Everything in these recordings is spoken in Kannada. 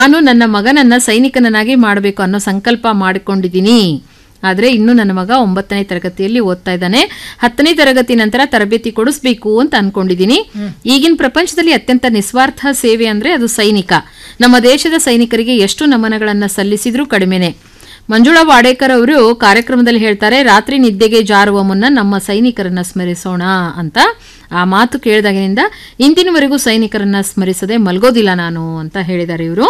ನಾನು ನನ್ನ ಮಗನನ್ನ ಸೈನಿಕನನ್ನಾಗಿ ಮಾಡಬೇಕು ಅನ್ನೋ ಸಂಕಲ್ಪ ಮಾಡಿಕೊಂಡಿದ್ದೀನಿ ಆದರೆ ಇನ್ನೂ ನನ್ನ ಮಗ ಒಂಬತ್ತನೇ ತರಗತಿಯಲ್ಲಿ ಓದ್ತಾ ಇದ್ದಾನೆ ಹತ್ತನೇ ತರಗತಿ ನಂತರ ತರಬೇತಿ ಕೊಡಿಸ್ಬೇಕು ಅಂತ ಅನ್ಕೊಂಡಿದ್ದೀನಿ ಈಗಿನ ಪ್ರಪಂಚದಲ್ಲಿ ಅತ್ಯಂತ ನಿಸ್ವಾರ್ಥ ಸೇವೆ ಅಂದ್ರೆ ಅದು ಸೈನಿಕ ನಮ್ಮ ದೇಶದ ಸೈನಿಕರಿಗೆ ಎಷ್ಟು ನಮನಗಳನ್ನ ಸಲ್ಲಿಸಿದ್ರೂ ಕಡಿಮೆನೆ ಮಂಜುಳಾ ವಾಡೇಕರ್ ಅವರು ಕಾರ್ಯಕ್ರಮದಲ್ಲಿ ಹೇಳ್ತಾರೆ ರಾತ್ರಿ ನಿದ್ದೆಗೆ ಜಾರುವ ಮುನ್ನ ನಮ್ಮ ಸೈನಿಕರನ್ನ ಸ್ಮರಿಸೋಣ ಅಂತ ಆ ಮಾತು ಕೇಳಿದಾಗಿನಿಂದ ಇಂದಿನವರೆಗೂ ಸೈನಿಕರನ್ನ ಸ್ಮರಿಸದೆ ಮಲ್ಗೋದಿಲ್ಲ ನಾನು ಅಂತ ಹೇಳಿದ್ದಾರೆ ಇವರು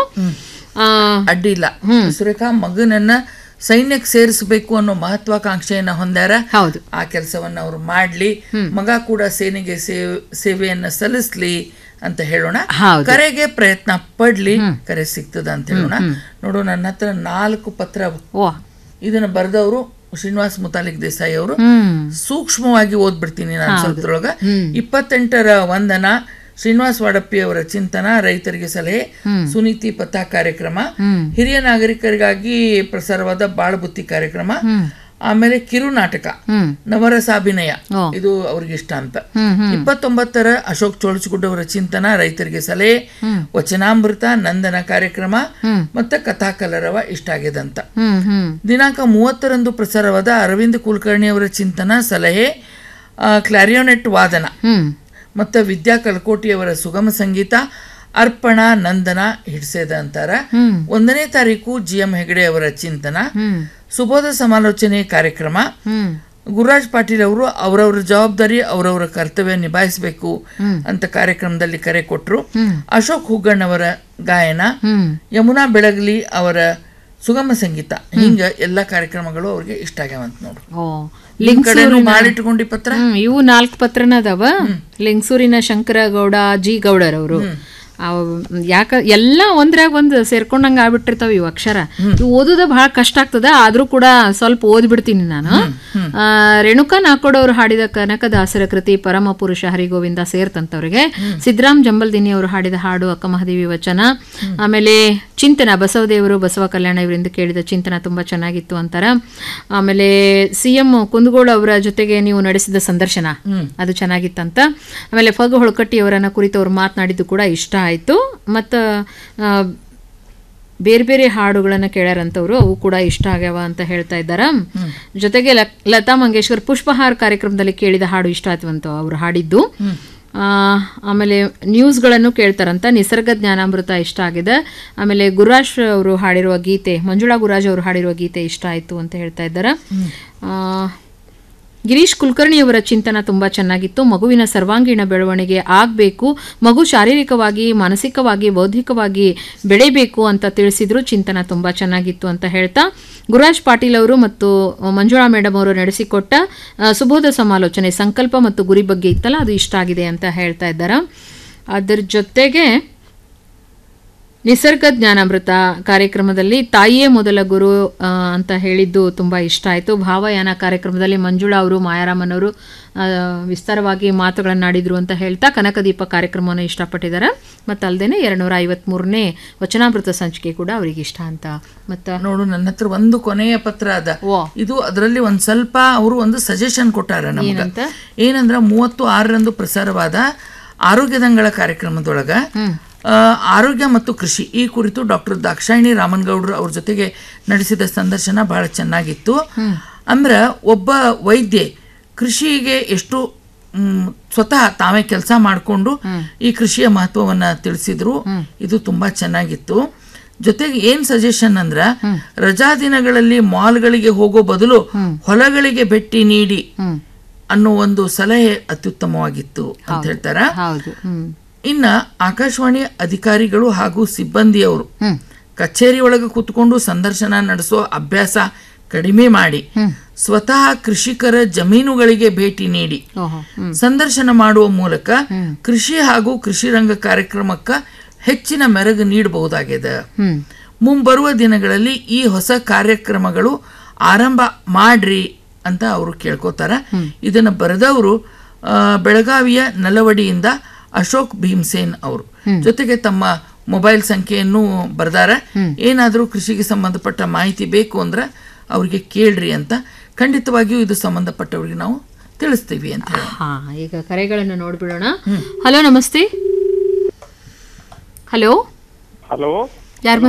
ಅಡ್ಡಿಲ್ಲ ಸುರೇಖಾ ಮಗನನ್ನ ಸೈನ್ಯಕ್ಕೆ ಸೇರಿಸಬೇಕು ಅನ್ನೋ ಮಹತ್ವಾಕಾಂಕ್ಷೆಯನ್ನ ಹೊಂದ್ಯಾರ ಹೌದು ಆ ಕೆಲಸವನ್ನ ಅವ್ರು ಮಾಡ್ಲಿ ಮಗ ಕೂಡ ಸೇನೆಗೆ ಸೇವ್ ಸೇವೆಯನ್ನ ಸಲ್ಲಿಸ್ಲಿ ಅಂತ ಹೇಳೋಣ ಹೌದು. ಕರೆಗೆ ಪ್ರಯತ್ನ ಪಡ್ಲಿ ಕರೆ ಸಿಗ್ತದ ಅಂತ ಹೇಳೋಣ ನೋಡು ನನ್ನ ಹತ್ರ ನಾಲ್ಕು ಪತ್ರ ಓ ಇದನ್ನ ಬರೆದವರು ಶ್ರೀನಿವಾಸ್ ಮುತಾಲಿಕ್ ದೇಸಾಯಿ ಅವರು ಹ್ಮ್ ಸೂಕ್ಷ್ಮವಾಗಿ ಓದ್ಬಿಡ್ತೀನಿ ನಾನು ಸ್ವಲ್ಪದೊಳಗ ಇಪ್ಪತ್ತೆಂಟರ ವಂದನ ಶ್ರೀನಿವಾಸ್ ವಾಡಪ್ಪಿ ಅವರ ಚಿಂತನ ರೈತರಿಗೆ ಸಲಹೆ ಸುನೀತಿ ಪಥ ಕಾರ್ಯಕ್ರಮ ಹಿರಿಯ ನಾಗರಿಕರಿಗಾಗಿ ಪ್ರಸಾರವಾದ ಬಾಳಬುತ್ತಿ ಕಾರ್ಯಕ್ರಮ ಆಮೇಲೆ ಕಿರು ನಾಟಕ ಹ್ಮ್ ನವರಸಾಭಿನಯ ಓ. ಇದು ಅವ್ರಿಗೆ ಇಷ್ಟ ಅಂತ ಹ್ಮ್ ಹ್ಮ್ ಇಪ್ಪತ್ತೊಂಬತ್ತರ ಅಶೋಕ್ ಚೋಳಚಗುಡ್ ಅವರ ಚಿಂತನ ರೈತರಿಗೆ ಸಲಹೆ ವಚನಾಮೃತ ನಂದನ ಕಾರ್ಯಕ್ರಮ ಮತ್ತೆ ಕಥಾಕಲರವ ಇಷ್ಟ ಆಗ್ಯದಂತ ಹ್ಮ್ ಹ್ಮ್ ದಿನಾಂಕ ಮೂವತ್ತರಂದು ಪ್ರಸಾರವಾದ ಅರವಿಂದ್ ಕುಲಕರ್ಣಿ ಅವರ ಚಿಂತನ ಸಲಹೆ ಆ, ಕ್ಲಾರಿಯೋನೆಟ್ ವಾದನ ಹ್ಮ್ ಮತ್ತು ವಿದ್ಯಾ ಕಲ್ಕೋಟಿಯವರ ಸುಗಮ ಸಂಗೀತ ಅರ್ಪಣ ನಂದನ ಹಿಡ್ಸೇದ ಅಂತಾರ ಒಂದನೇ ತಾರೀಕು ಜಿ ಎಂ ಹೆಗಡೆ ಅವರ ಚಿಂತನ ಹ್ಮ್ ಸುಬೋಧ ಸಮಾಲೋಚನೆ ಕಾರ್ಯಕ್ರಮ ಹ್ಮ್ ಗುರುರಾಜ್ ಪಾಟೀಲ್ ಅವರು ಅವರವರ ಜವಾಬ್ದಾರಿ ಅವರವರ ಕರ್ತವ್ಯ ನಿಭಾಯಿಸಬೇಕು ಅಂತ ಕಾರ್ಯಕ್ರಮದಲ್ಲಿ ಕರೆ ಕೊಟ್ಟರು ಅಶೋಕ್ ಹುಗ್ಗಣ್ಣವರ ಗಾಯನ ಹ್ಮ್ ಯಮುನಾ ಬೆಳಗಲಿ ಅವರ ಸುಗಮ ಸಂಗೀತ ಹಿಂಗ ಎಲ್ಲ ಕಾರ್ಯಕ್ರಮಗಳು ಅವ್ರಿಗೆ ಇಷ್ಟ ಆಗ್ಯಾವಂತ ನೋಡು ಓ ನಿಮ್ ಕಡೆನೂ ಮಾಡಿಟ್ಕೊಂಡಿ ಪತ್ರ ಹ್ಮ್ ಇವು ನಾಲ್ಕು ಪತ್ರನ ಅದಾವ ಲಿಂಗಸೂರಿನ ಶಂಕರಗೌಡ ಜಿ ಗೌಡರವರು ಯಾಕ ಎಲ್ಲ ಒಂದ್ರಾಗ ಒಂದು ಸೇರ್ಕೊಂಡಂಗ ಆಗ್ಬಿಟ್ಟಿರ್ತಾವ ಇವು ಅಕ್ಷರ ಇವು ಓದುದ ಬಹಳ ಕಷ್ಟ ಆಗ್ತದ ಆದ್ರೂ ಕೂಡ ಸ್ವಲ್ಪ ಓದ್ಬಿಡ್ತೀನಿ ನಾನು ಆ, ರೇಣುಕಾ ನಾಕೋಡ್ ಅವರು ಹಾಡಿದ ಕನಕದಾಸರ ಕೃತಿ ಪರಮ ಪುರುಷ ಹರಿಗೋವಿಂದ ಸೇರ್ತಂತವ್ರಿಗೆ ಸಿದ್ದರಾಮ್ ಜಂಬಲ್ದಿನಿ ಅವರು ಹಾಡಿದ ಹಾಡು ಅಕ್ಕಮಹದೇವಿ ವಚನ ಆಮೇಲೆ ಚಿಂತನ ಬಸವದೇವರು ಬಸವ ಕಲ್ಯಾಣ ಇವರಿಂದ ಕೇಳಿದ ಚಿಂತನ ತುಂಬಾ ಚೆನ್ನಾಗಿತ್ತು ಅಂತಾರ ಆಮೇಲೆ ಸಿ ಎಂ ಕುಂದಗೋಳ ಅವರ ಜೊತೆಗೆ ನೀವು ನಡೆಸಿದ ಸಂದರ್ಶನ ಅದು ಚೆನ್ನಾಗಿತ್ತಂತ ಆಮೇಲೆ ಫಗ್ ಹೊಳಕಟ್ಟಿ ಅವರನ್ನ ಕುರಿತು ಅವ್ರು ಮಾತನಾಡಿದ್ದು ಕೂಡ ಇಷ್ಟ ಆಯಿತು ಮತ್ತು ಬೇರೆ ಬೇರೆ ಹಾಡುಗಳನ್ನು ಕೇಳ್ಯಾರಂತವ್ರು ಅವು ಕೂಡ ಇಷ್ಟ ಆಗ್ಯಾವ ಅಂತ ಹೇಳ್ತಾ ಇದ್ದಾರ ಜೊತೆಗೆ ಲಕ್- ಲತಾ ಮಂಗೇಶ್ಕರ್ ಪುಷ್ಪಹಾರ್ ಕಾರ್ಯಕ್ರಮದಲ್ಲಿ ಕೇಳಿದ ಹಾಡು ಇಷ್ಟ ಆಯ್ತವಂತ ಅವ್ರು ಹಾಡಿದ್ದು ಆ, ಆಮೇಲೆ ನ್ಯೂಸ್ಗಳನ್ನು ಕೇಳ್ತಾರಂತ ನಿಸರ್ಗ ಜ್ಞಾನಾಮೃತ ಇಷ್ಟ ಆಗಿದೆ ಆಮೇಲೆ ಗುರುರಾಜ್ ಅವರು ಹಾಡಿರುವ ಗೀತೆ ಮಂಜುಳಾ ಗುರುರಾಜ್ ಅವರು ಹಾಡಿರುವ ಗೀತೆ ಇಷ್ಟ ಆಯಿತು ಅಂತ ಹೇಳ್ತಾ ಇದ್ದಾರೆ ಆ, ಗಿರೀಶ್ ಕುಲಕರ್ಣಿ ಅವರ ಚಿಂತನ ತುಂಬಾ ಚೆನ್ನಾಗಿತ್ತು ಮಗುವಿನ ಸರ್ವಾಂಗೀಣ ಬೆಳವಣಿಗೆ ಆಗಬೇಕು ಮಗು ಶಾರೀರಿಕವಾಗಿ ಮಾನಸಿಕವಾಗಿ ಬೌದ್ಧಿಕವಾಗಿ ಬೆಳೆಯಬೇಕು ಅಂತ ತಿಳಿಸಿದ್ರು ಚಿಂತನ ತುಂಬಾ ಚೆನ್ನಾಗಿತ್ತು ಅಂತ ಹೇಳ್ತಾ ಗುರುರಾಜ್ ಪಾಟೀಲ್ ಅವರು ಮತ್ತು ಮಂಜುಳಾ ಮೇಡಮ್ ಅವರು ನಡೆಸಿಕೊಟ್ಟ ಆ, ಸುಬೋಧ ಸಮಾಲೋಚನೆ ಸಂಕಲ್ಪ ಮತ್ತು ಗುರಿ ಬಗ್ಗೆ ಇತ್ತಲ್ಲ ಅದು ಇಷ್ಟ ಆಗಿದೆ ಅಂತ ಹೇಳ್ತಾ ಇದ್ದಾರೆ ಅದರ ಜೊತೆಗೆ ನಿಸರ್ಗ ಜ್ಞಾನಾಮೃತ ಕಾರ್ಯಕ್ರಮದಲ್ಲಿ ತಾಯಿಯೇ ಮೊದಲ ಗುರು ಆ, ಅಂತ ಹೇಳಿದ್ದು ತುಂಬ ಇಷ್ಟ ಆಯಿತು ಭಾವಯಾನ ಕಾರ್ಯಕ್ರಮದಲ್ಲಿ ಮಂಜುಳಾ ಅವರು ಮಾಯಾರಾಮನ್ ಅವರು ಆ, ವಿಸ್ತಾರವಾಗಿ ಮಾತುಗಳನ್ನಾಡಿದ್ರು ಅಂತ ಹೇಳ್ತಾ ಕನಕದೀಪ ಕಾರ್ಯಕ್ರಮವನ್ನು ಇಷ್ಟಪಟ್ಟಿದ್ದಾರೆ ಮತ್ತು ಅಲ್ಲದೆ ಎರಡುನೂರ ಐವತ್ಮೂರನೇ ವಚನಾಮೃತ ಸಂಚಿಕೆ ಕೂಡ ಅವರಿಗೆ ಇಷ್ಟ ಅಂತ ಮತ್ತು ನೋಡು ನನ್ನ ಹತ್ರ ಒಂದು ಕೊನೆಯ ಪತ್ರ ಅದ ಓ ಇದು ಅದರಲ್ಲಿ ಒಂದ್ ಸ್ವಲ್ಪ ಅವರು ಒಂದು ಸಜೆಷನ್ ಕೊಟ್ಟಾರ ನಮ್ಗ ಏನಂತ? ಏನಂದ್ರ ಮೂವತ್ತು ಆರರಂದು ಪ್ರಸಾರವಾದ ಆರೋಗ್ಯದಂಗಳ ಕಾರ್ಯಕ್ರಮದೊಳಗ ಆ, ಆರೋಗ್ಯ ಮತ್ತು ಕೃಷಿ ಈ ಕುರಿತು ಡಾಕ್ಟರ್ ದಾಕ್ಷಾಯಿಣಿ ರಾಮನ್ಗೌಡ್ರು ಅವ್ರ ಜೊತೆಗೆ ನಡೆಸಿದ ಸಂದರ್ಶನ ಬಹಳ ಚೆನ್ನಾಗಿತ್ತು ಅಂದ್ರ ಒಬ್ಬ ವೈದ್ಯೆ ಕೃಷಿಗೆ ಎಷ್ಟು ಮ್, ಸ್ವತಃ ತಾವೇ ಕೆಲಸ ಮಾಡಿಕೊಂಡು ಈ ಕೃಷಿಯ ಮಹತ್ವವನ್ನ ತಿಳಿಸಿದ್ರು ಇದು ತುಂಬಾ ಚೆನ್ನಾಗಿತ್ತು ಜೊತೆಗೆ ಏನ್ ಸಜೆಷನ್ ಅಂದ್ರ ರಜಾ ದಿನಗಳಲ್ಲಿ ಮಾಲ್ಗಳಿಗೆ ಹೋಗೋ ಬದಲು ಹೊಲಗಳಿಗೆ ಭೇಟಿ ನೀಡಿ ಅನ್ನೋ ಒಂದು ಸಲಹೆ ಅತ್ಯುತ್ತಮವಾಗಿತ್ತು ಅಂತ ಹೇಳ್ತಾರ ಹೌದು ಹ್ಮ್ ಇನ್ನ ಆಕಾಶವಾಣಿ ಅಧಿಕಾರಿಗಳು ಹಾಗೂ ಸಿಬ್ಬಂದಿಯವರು ಹ್ಮ್ ಕಚೇರಿ ಒಳಗೆ ಕೂತ್ಕೊಂಡು ಸಂದರ್ಶನ ನಡೆಸೋ ಅಭ್ಯಾಸ ಕಡಿಮೆ ಮಾಡಿ ಸ್ವತಃ ಕೃಷಿಕರ ಜಮೀನುಗಳಿಗೆ ಭೇಟಿ ನೀಡಿ ಓಹೋ ಹ್ಮ್ ಸಂದರ್ಶನ ಮಾಡುವ ಮೂಲಕ ಕೃಷಿ ಹಾಗೂ ಕೃಷಿ ರಂಗ ಕಾರ್ಯಕ್ರಮಕ್ಕ ಹೆಚ್ಚಿನ ಮೆರುಗು ನೀಡಬಹುದಾಗಿದೆ ಹ್ಮ್ ಮುಂಬರುವ ದಿನಗಳಲ್ಲಿ ಈ ಹೊಸ ಕಾರ್ಯಕ್ರಮಗಳು ಆರಂಭ ಮಾಡ್ರಿ ಅಂತ ಅವರು ಕೇಳ್ಕೊತಾರ ಇದನ್ನ ಬರೆದವರು ಆ, ಬೆಳಗಾವಿಯ ನಲವಡಿಯಿಂದ ಅಶೋಕ್ ಭೀಮ್ಸೇನ್ ಅವರು ಜೊತೆಗೆ ತಮ್ಮ ಮೊಬೈಲ್ ಸಂಖ್ಯೆಯನ್ನು ಬರ್ದಾರ ಏನಾದರೂ ಕೃಷಿಗೆ ಸಂಬಂಧಪಟ್ಟ ಮಾಹಿತಿ ಬೇಕು ಅಂದ್ರೆ ಅವ್ರಿಗೆ ಕೇಳ್ರಿ ಅಂತ ಖಂಡಿತವಾಗಿಯೂ ಇದು ಸಂಬಂಧಪಟ್ಟವ್ರಿಗೆ ನಾವು ತಿಳಿಸ್ತೀವಿ ಅಂತ ಹೇಳಿ ಹಾ ಈಗ ಕರೆಗಳನ್ನು ನೋಡ್ಬಿಡೋಣ ಹಲೋ ನಮಸ್ತೆ ಹಲೋ ಹಲೋ ಯಾರಿಗೂ